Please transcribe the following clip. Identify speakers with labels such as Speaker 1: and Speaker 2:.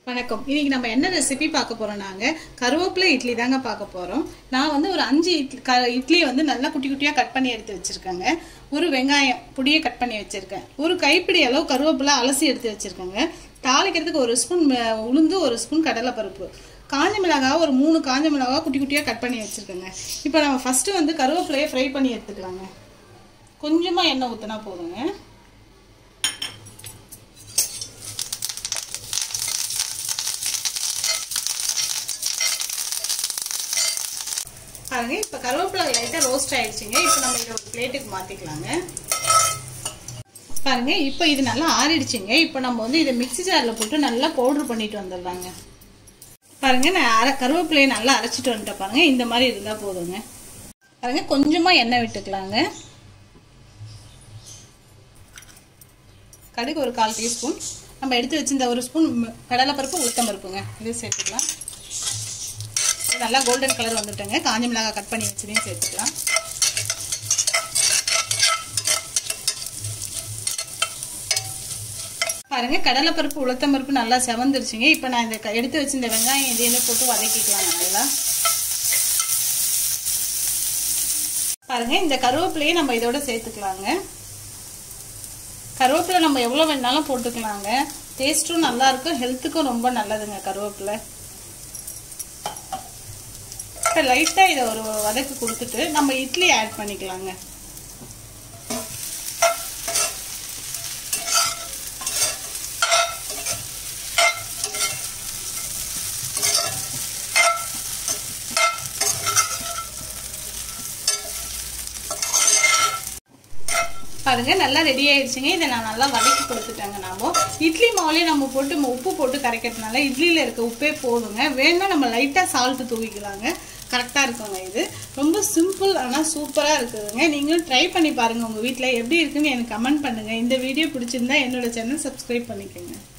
Speaker 1: வணக்கம் இன்னைக்கு நம்ம என்ன ரெசிபி பார்க்க போறோம் நாங்க கருவேப்பிலை இட்லி தாங்க பார்க்க போறோம் நான் வந்து ஒரு அஞ்சு இட்லி க இட்லி வந்து நல்லா குட்டி குட்டியா கட் பண்ணி எடுத்து வச்சிருக்கேங்க ஒரு வெங்காயம் பொடியை கட் பண்ணி வச்சிருக்கேன் ஒரு கைப்பிடி அளவு கருவேப்பிலை அலசி எடுத்து வச்சிருக்கேங்க தாளிக்கிறதுக்கு ஒரு ஸ்பூன் ம- உளுந்து ஒரு ஸ்பூன் கடலைப்பருப்பு காஞ்ச மிளகாய் ஒரு மூணு காஞ்ச மிளகாய் குட்டி குட்டியா கட் பண்ணி வச்சிருக்கேங்க இப்போ நம்ம ஃபர்ஸ்ட் வந்து கருவேப்பிலையை ஃப்ரை பண்ணி எடுத்துக்கலாங்க கொஞ்சமா எண்ணெய் ஊற்றினா போதுங்க பாருங்க இப்போ கருவேப்பிலை லைட்டாக ரோஸ்ட் ஆயிடுச்சுங்க இப்போ நம்ம இதை ஒரு பிளேட்டுக்கு மாற்றிக்கலாங்க பாருங்க இப்போ இது நல்லா ஆறிடுச்சுங்க இப்போ நம்ம வந்து இதை மிக்ஸி ஜாரில் போட்டு நல்லா பவுடர் பண்ணிட்டு வந்துடலாங்க பாருங்க நான் அரை கருவேப்பிலையை நல்லா அரைச்சிட்டு வந்துட்டேன் பாருங்க இந்த மாதிரி இருந்தால் போதுங்க பாருங்க கொஞ்சமாக எண்ணெய் விட்டுக்கலாங்க கடுகு ஒரு கால் டீஸ்பூன் நம்ம எடுத்து வச்சிருந்த ஒரு ஸ்பூன் கடலைப்பருப்பு உளுத்தம் பருப்புங்க இது சேர்த்துக்கலாம் இது நல்லா கோல்டன் கலர் வந்துட்டுங்க காஞ்ச மிளகாய் கட் பண்ணி வச்சதையும் சேர்த்துக்கலாம் பாருங்க கடலைப்பருப்பு உளுத்தம் பருப்பு நல்லா செவந்துருச்சுங்க இப்போ நான் இந்த க- எடுத்து வச்சிருந்த வெங்காயம் இதையுமே போட்டு வதக்கிக்கலாம் நல்லா பாருங்க இந்த கருவேப்பிலையை நம்ம இதோட சேர்த்துக்கலாங்க கருவேப்பிலை நம்ம எவ்வளோ வேணாலும் போட்டுக்கலாங்க டேஸ்ட்டும் நல்லா இருக்கும் ஹெல்த்துக்கும் ரொம்ப நல்லதுங்க கருவேப்பிலை இப்போ லைட்டாக இதை ஒரு வதக்கு கொடுத்துட்டு நம்ம இட்லி ஆட் பண்ணிக்கலாங்க பாருங்க நல்லா ரெடி ஆயிடுச்சுங்க இதை நான் நல்லா வதக்கி கொடுத்துட்டேங்க நாம இட்லி மாவுலேயே நம்ம போட்டு ம- உப்பு போட்டு கரைக்கிறதுனால இட்லியில் இருக்க உப்பே போதுங்க வேணா நம்ம லைட்டாக சால்ட்டு தூவிக்கலாங்க கரெக்டாக இருக்குங்க இது ரொம்ப சிம்பிள் ஆனால் சூப்பராக இருக்குதுங்க நீங்களும் ட்ரை பண்ணி பாருங்கள் உங்கள் வீட்டில் எப்படி இருக்குன்னு எனக்கு கமெண்ட் பண்ணுங்கள் இந்த வீடியோ பிடிச்சிருந்தா என்னோட சேனல் சப்ஸ்கிரைப் பண்ணிக்கோங்க